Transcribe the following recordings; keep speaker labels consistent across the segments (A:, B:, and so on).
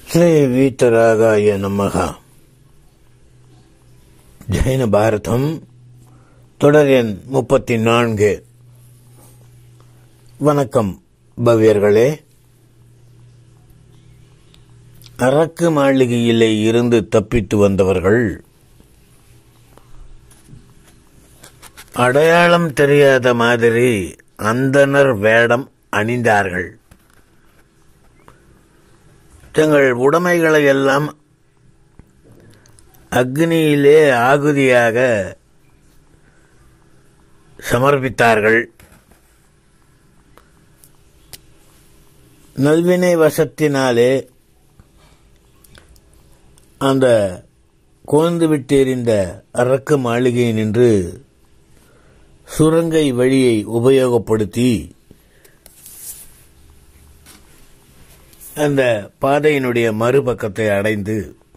A: ಶ್ರೀ வீத்தராகாய நமக ஜெயின பாரதம் தொடர் எண் முப்பத்தி நான்கு வணக்கம் பவ்யர்களே அரக்கு மாளிகையிலே இருந்து தப்பித்து வந்தவர்கள் அடையாளம் தெரியாத மாதிரி அந்தனர் வேடம் அணிந்தார்கள் தங்கள் உடைமைகளை எல்லாம் அக்னியிலே ஆகுதியாக சமர்ப்பித்தார்கள் நல்வினை வசத்தினாலே அந்த கோந்து விட்டெறிந்த அரக்கு மாளிகை நின்று சுரங்கை வழியை உபயோகப்படுத்தி அந்த பாதையினுடைய மறுபக்கத்தை அடைந்து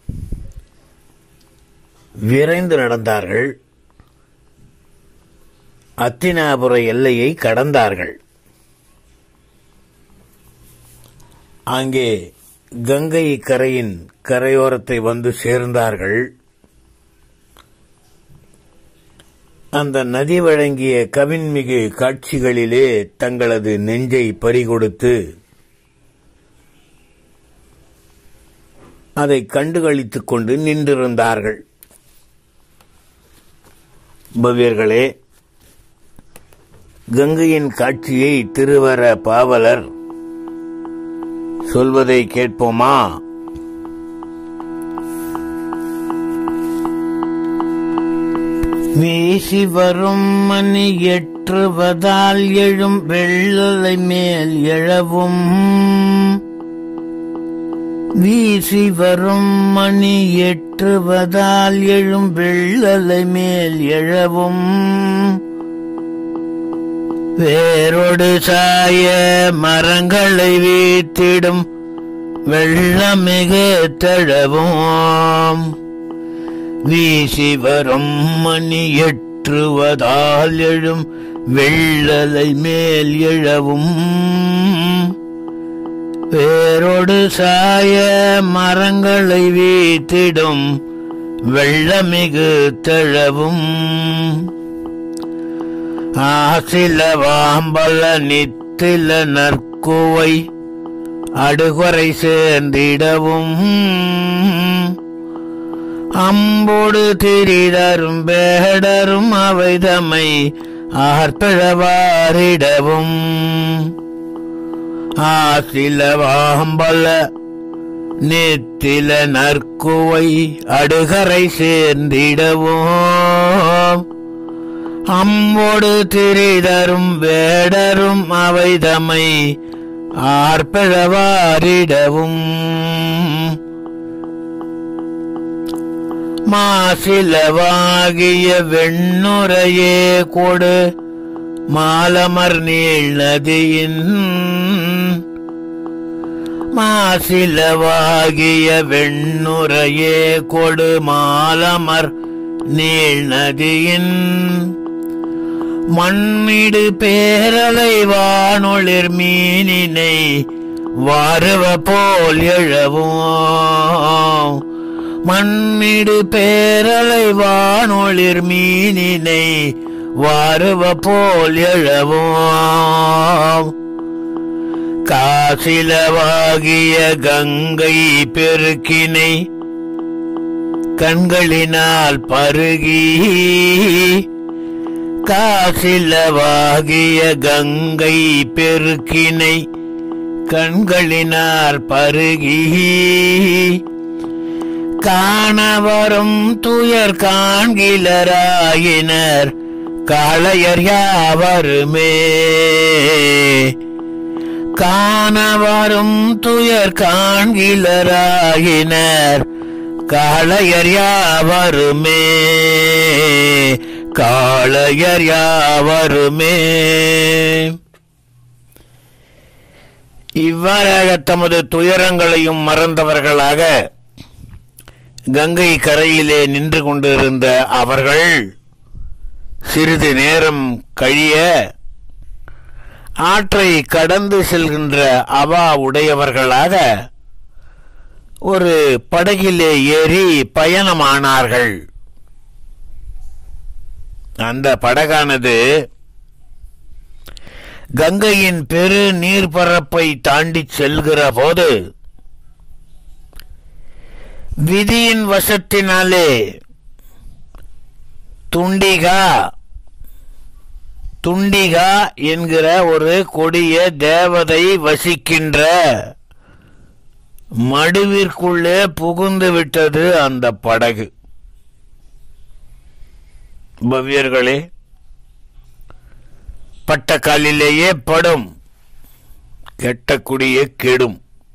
A: விரைந்து நடந்தார்கள் அத்தினாபுர எல்லையை கடந்தார்கள் அங்கே கங்கை கரையின் கரையோரத்தை வந்து சேர்ந்தார்கள் அந்த நதி வழங்கிய கவின்மிகு காட்சிகளிலே தங்களது நெஞ்சை பறிகொடுத்து அதை கண்டுகளித்துக் கொண்டு நின்றிருந்தார்கள் பவ்யர்களே கங்கையின் காட்சியை திருவர பாவலர் சொல்வதை கேட்போமா வீசி வரும் மணி எற்றுவதால் எழும் வெள்ளலை மேல் எழவும் வீசி வரும் மணி எற்றுவதால் எழும் வெள்ளலை மேல் எழவும் வேரோடு சாய மரங்களை வீத்திடும் வெள்ளமிகு தழவும் வீசி வரும் மணி எற்றுவதால் எழும் வெள்ளலை மேல் எழவும் வேரோடு சாய மரங்களை வீத்திடும் வெள்ளமிகு தழவும் ஆசில வாம்பல நித்தில நற்குவை அடுகுறை சேர்ந்திடவும் அம்போடு திரிதரும் பேடரும் அவைதமை ஆர்ப்பிழவாரிடவும் ஆசில வாம்பல நித்தில நற்குவை அடுகரை சேர்ந்திடவும் அம்போடு திரிதரும் வேடரும் அவைதமை ஆர்ப்பிழவாரிடவும் மாசிலவாகிய வெண்ணுரையே கொடு மாலமர் நீள் நதியின் மாசிலவாகிய வெண்ணுரையே கொடு மாலமர் நீள் நதியின் மண்மிடு பேரலை வானொளிர் மீனினை வாருவ போல் எழவும் மண்மிடு பேரலை வானொளிர் மீனினை வாருவ போல் எழவும் காசிலவாகிய கங்கை பெருக்கினை கண்களினால் பருகி காசிலவாகிய கங்கை பெருக்கினை கண்களினார் பருகி காணவரும் துயர் காண்கிலராயினர் காளையர் யாவருமே காணவரும் துயர் காண்கிலராயினர் காளையர் யாவருமே காளையர் யாவருமே இவ்வாறாக தமது துயரங்களையும் மறந்தவர்களாக கங்கை கரையிலே நின்று கொண்டிருந்த அவர்கள் சிறிது நேரம் கழிய ஆற்றை கடந்து செல்கின்ற அவா உடையவர்களாக ஒரு படகிலே ஏறி பயணமானார்கள் அந்த படகானது கங்கையின் பெரு நீர்ப்பரப்பை தாண்டி செல்கிற போது விதியின் வசத்தினாலே துண்டிகா துண்டிகா என்கிற ஒரு கொடிய தேவதை வசிக்கின்ற மடுவிற்குள்ளே புகுந்து விட்டது அந்த படகு பவ்யர்களே பட்ட காலிலேயே படும் கெட்ட குடியே கெடும்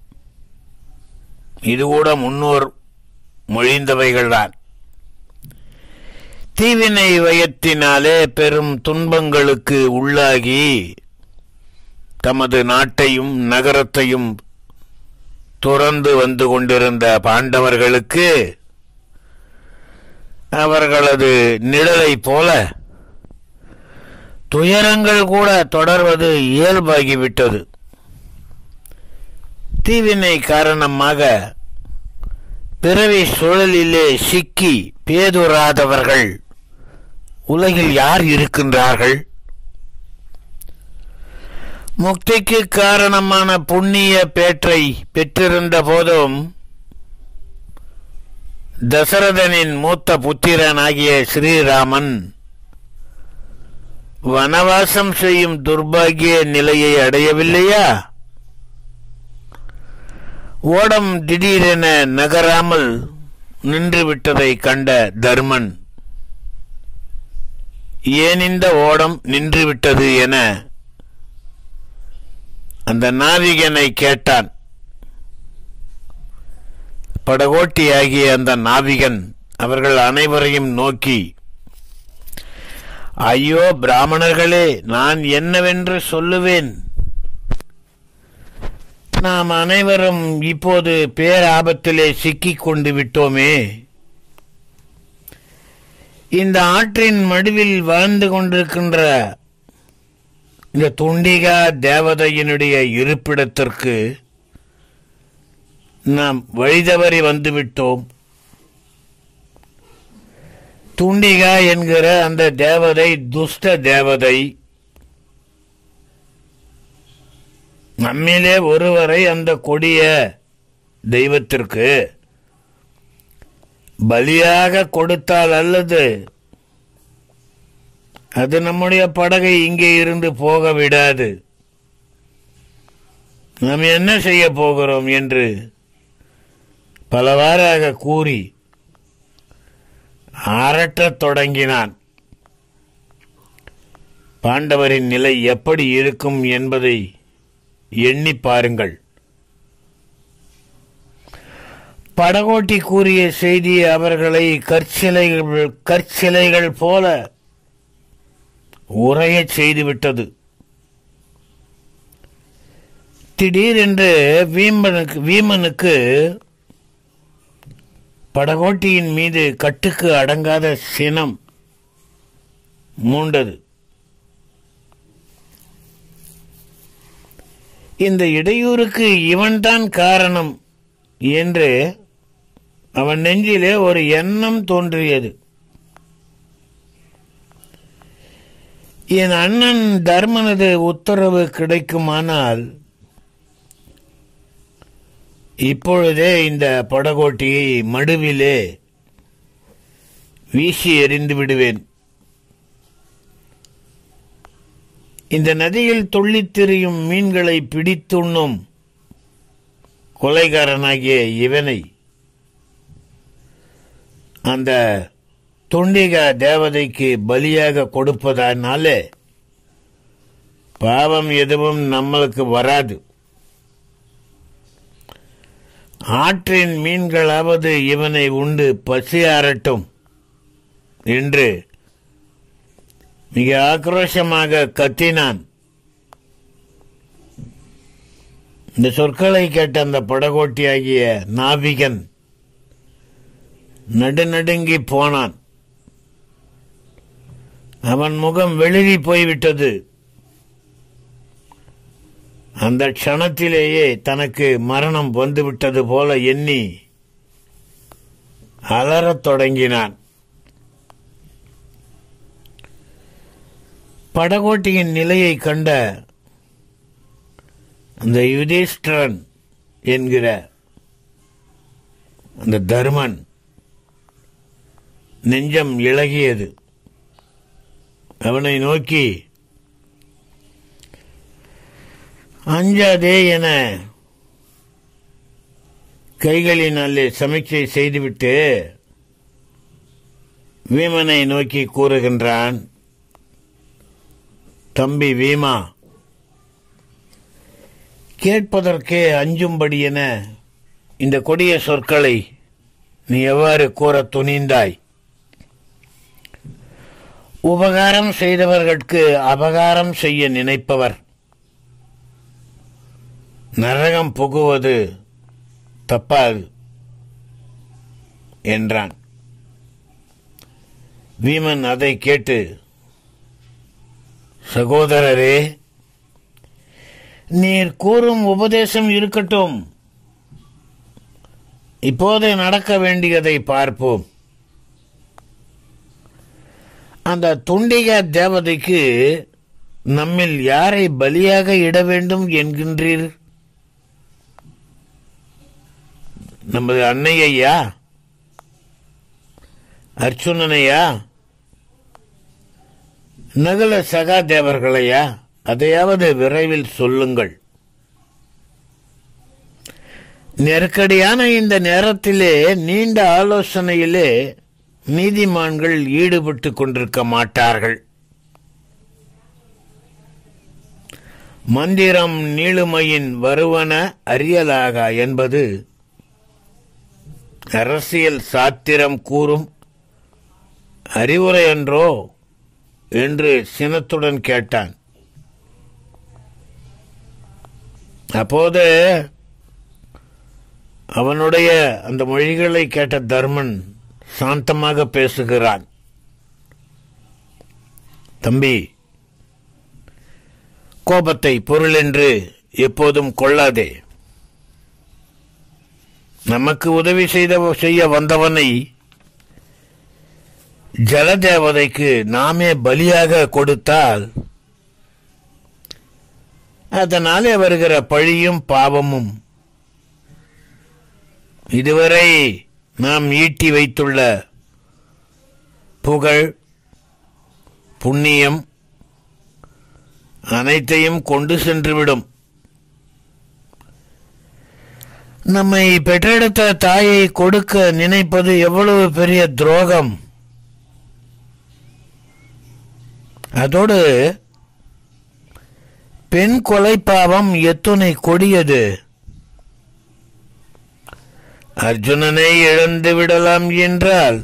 A: இது கூட முன்னோர் மொழிந்தவைகள்தான் தீவினை வயத்தினாலே பெரும் துன்பங்களுக்கு உள்ளாகி தமது நாட்டையும் நகரத்தையும் துறந்து வந்து கொண்டிருந்த பாண்டவர்களுக்கு அவர்களது நிழலை போல துயரங்கள் கூட தொடர்வது இயல்பாகிவிட்டது தீவினை காரணமாக பிறவி சுழலிலே சிக்கி பேதுறாதவர்கள் உலகில் யார் இருக்கின்றார்கள் முக்திக்கு காரணமான புண்ணிய பேற்றை பெற்றிருந்த போதும் தசரதனின் மூத்த புத்திரனாகிய ஸ்ரீராமன் வனவாசம் செய்யும் துர்பாகிய நிலையை அடையவில்லையா ஓடம் திடீரென நகராமல் நின்றுவிட்டதை கண்ட தர்மன் ஏன் இந்த ஓடம் நின்றுவிட்டது என அந்த நாவிகனை கேட்டான் படகோட்டியாகிய அந்த நாவிகன் அவர்கள் அனைவரையும் நோக்கி ஐயோ பிராமணர்களே நான் என்னவென்று சொல்லுவேன் நாம் அனைவரும் இப்போது பேராபத்திலே சிக்கிக் கொண்டு விட்டோமே இந்த ஆற்றின் மடுவில் வாழ்ந்து கொண்டிருக்கின்ற இந்த துண்டிகா தேவதையினுடைய இருப்பிடத்திற்கு நாம் வழிதவறி வந்துவிட்டோம் துண்டிகா என்கிற அந்த தேவதை துஷ்ட தேவதை நம்மிலே ஒருவரை அந்த கொடிய தெய்வத்திற்கு பலியாக கொடுத்தால் அல்லது அது நம்முடைய படகை இங்கே இருந்து போக விடாது நாம் என்ன செய்ய போகிறோம் என்று பலவாறாக கூறி அரட்டத் தொடங்கினான் பாண்டவரின் நிலை எப்படி இருக்கும் என்பதை எண்ணி பாருங்கள் படகோட்டி கூறிய செய்தி அவர்களை கற்சிலைகள் கற்சிலைகள் போல உரையச் செய்துவிட்டது திடீரென்று வீமனுக்கு வீமனுக்கு படகோட்டியின் மீது கட்டுக்கு அடங்காத சினம் மூண்டது இந்த இடையூறுக்கு இவன்தான் காரணம் என்று அவன் நெஞ்சிலே ஒரு எண்ணம் தோன்றியது என் அண்ணன் தர்மனது உத்தரவு கிடைக்குமானால் இப்பொழுதே இந்த படகோட்டியை மடுவிலே வீசி எறிந்து விடுவேன் இந்த நதியில் துள்ளித் திரியும் மீன்களை பிடித்துண்ணும் கொலைகாரனாகிய இவனை அந்த துண்டிகா தேவதைக்கு பலியாக கொடுப்பதனாலே பாவம் எதுவும் நம்மளுக்கு வராது ஆற்றின் மீன்களாவது இவனை உண்டு பசியாரட்டும் என்று மிக ஆக்ரோஷமாக கத்தினான் இந்த சொற்களை கேட்ட அந்த படகோட்டியாகிய நாவிகன் நடுநடுங்கி போனான் அவன் முகம் வெளிரி போய்விட்டது அந்த க்ஷணத்திலேயே தனக்கு மரணம் வந்துவிட்டது போல எண்ணி அலறத் தொடங்கினான் படகோட்டியின் நிலையை கண்ட அந்த யுதிஷ்டிரன் என்கிற அந்த தர்மன் நெஞ்சம் இளகியது அவனை நோக்கி அஞ்சாதே என கைகளினாலே சமீட்சை செய்துவிட்டு வீமனை நோக்கி கூறுகின்றான் தம்பி வீமா கேட்பதற்கே அஞ்சும்படி என இந்த கொடிய சொற்களை நீ எவ்வாறு கூற துணிந்தாய் உபகாரம் செய்தவர்களுக்கு அபகாரம் செய்ய நினைப்பவர் நரகம் புகுவது தப்பாது என்றான் வீமன் அதை கேட்டு சகோதரரே நீர் கூறும் உபதேசம் இருக்கட்டும் இப்போது நடக்க வேண்டியதை பார்ப்போம் அந்த துண்டிக தேவதைக்கு நம்மில் யாரை பலியாக இட வேண்டும் என்கின்றீர் நமது அன்னையா அர்ச்சுனனையா நகுல சகா தேவர்களையா அதையாவது விரைவில் சொல்லுங்கள் நெருக்கடியான இந்த நேரத்திலே நீண்ட ஆலோசனையிலே நீதிமான்கள் ஈடுபட்டு கொண்டிருக்க மாட்டார்கள் மந்திரம் நீளுமையின் வருவன அறியலாக என்பது அரசியல் சாத்திரம் கூறும் அறிவுரை என்றோ என்று சினத்துடன் கேட்டான் அப்போது அவனுடைய அந்த மொழிகளை கேட்ட தர்மன் சாந்தமாக பேசுகிறான் தம்பி கோபத்தை பொருள் என்று எப்போதும் கொள்ளாதே நமக்கு உதவி செய்த செய்ய வந்தவனை ஜலதேவதைக்கு நாமே பலியாக கொடுத்தால் அதனாலே வருகிற பழியும் பாவமும் இதுவரை நாம் ஈட்டி வைத்துள்ள புகழ் புண்ணியம் அனைத்தையும் கொண்டு சென்றுவிடும் நம்மை பெற்றெடுத்த தாயை கொடுக்க நினைப்பது எவ்வளவு பெரிய துரோகம் அதோடு பெண் கொலை பாவம் எத்துணை கொடியது அர்ஜுனனை இழந்து விடலாம் என்றால்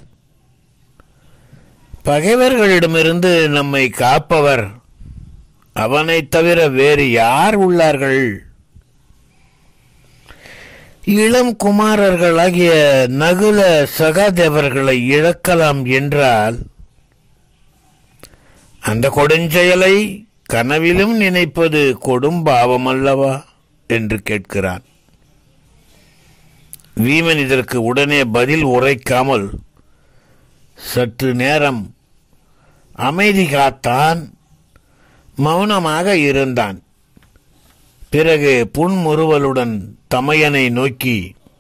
A: பகைவர்களிடமிருந்து நம்மை காப்பவர் அவனைத் தவிர வேறு யார் உள்ளார்கள் இளம் குமாரர்களாகிய நகுல சகாதேவர்களை இழக்கலாம் என்றால் அந்த கொடுஞ்செயலை கனவிலும் நினைப்பது கொடும் பாவம் அல்லவா என்று கேட்கிறான் வீமன் இதற்கு உடனே பதில் உரைக்காமல் சற்று நேரம் அமைதி காத்தான் மௌனமாக இருந்தான் பிறகு புன்முறுவலுடன் தமையனை நோக்கி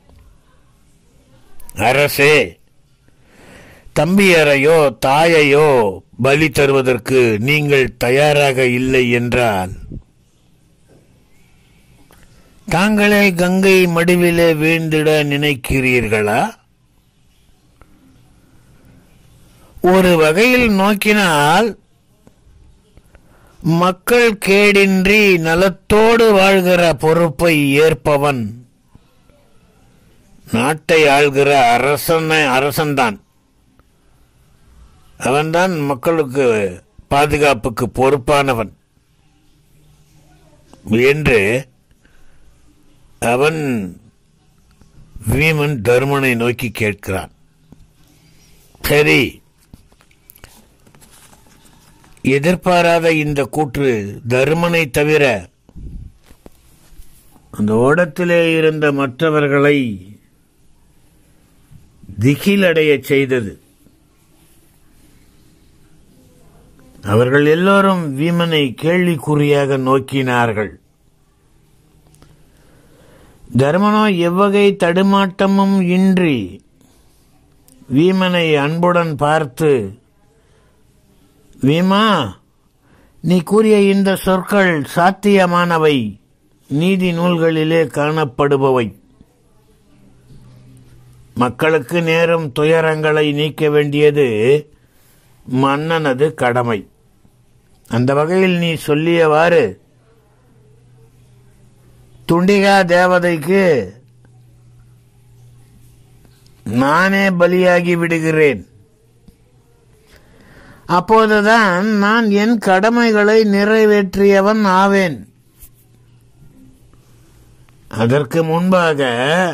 A: அரசே தம்பியரையோ தாயையோ பலி தருவதற்கு நீங்கள் தயாராக இல்லை என்றால் தாங்களே கங்கை மடிவிலே வீழ்ந்திட நினைக்கிறீர்களா ஒரு வகையில் நோக்கினால் மக்கள் கேடின்றி நலத்தோடு வாழ்கிற பொறுப்பை ஏற்பவன் நாட்டை ஆள்கிற அரசன அரசன்தான் அவன்தான் மக்களுக்கு பாதுகாப்புக்கு பொறுப்பானவன் என்று அவன் வீமன் தர்மனை நோக்கி கேட்கிறான் சரி எதிர்பாராத இந்த கூற்று தருமனை தவிர அந்த ஓடத்திலே இருந்த மற்றவர்களை திகிலடைய செய்தது அவர்கள் எல்லோரும் வீமனை கேள்விக்குறியாக நோக்கினார்கள் தர்மனோ எவ்வகை தடுமாட்டமும் இன்றி வீமனை அன்புடன் பார்த்து வீமா நீ கூறிய இந்த சொற்கள் சாத்தியமானவை நீதி நூல்களிலே காணப்படுபவை மக்களுக்கு நேரும் துயரங்களை நீக்க வேண்டியது மன்னனது கடமை அந்த வகையில் நீ சொல்லியவாறு துண்டிகா தேவதைக்கு நானே பலியாகி விடுகிறேன் அப்போதுதான் நான் என் கடமைகளை நிறைவேற்றியவன் ஆவேன் அதற்கு முன்பாக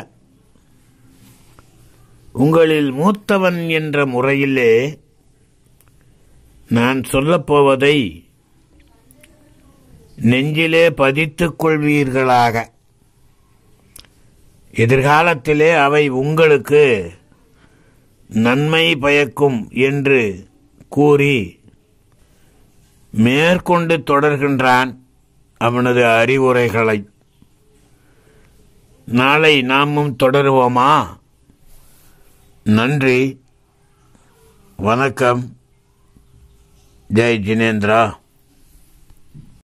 A: உங்களில் மூத்தவன் என்ற முறையிலே நான் சொல்லப்போவதை நெஞ்சிலே பதித்துக் கொள்வீர்களாக எதிர்காலத்திலே அவை உங்களுக்கு நன்மை பயக்கும் என்று கூறி மேற்கொண்டு தொடர்கின்றான் அவனது அறிவுரைகளை நாளை நாமும் தொடருவோமா நன்றி வணக்கம் ஜெய் ஜினேந்திரா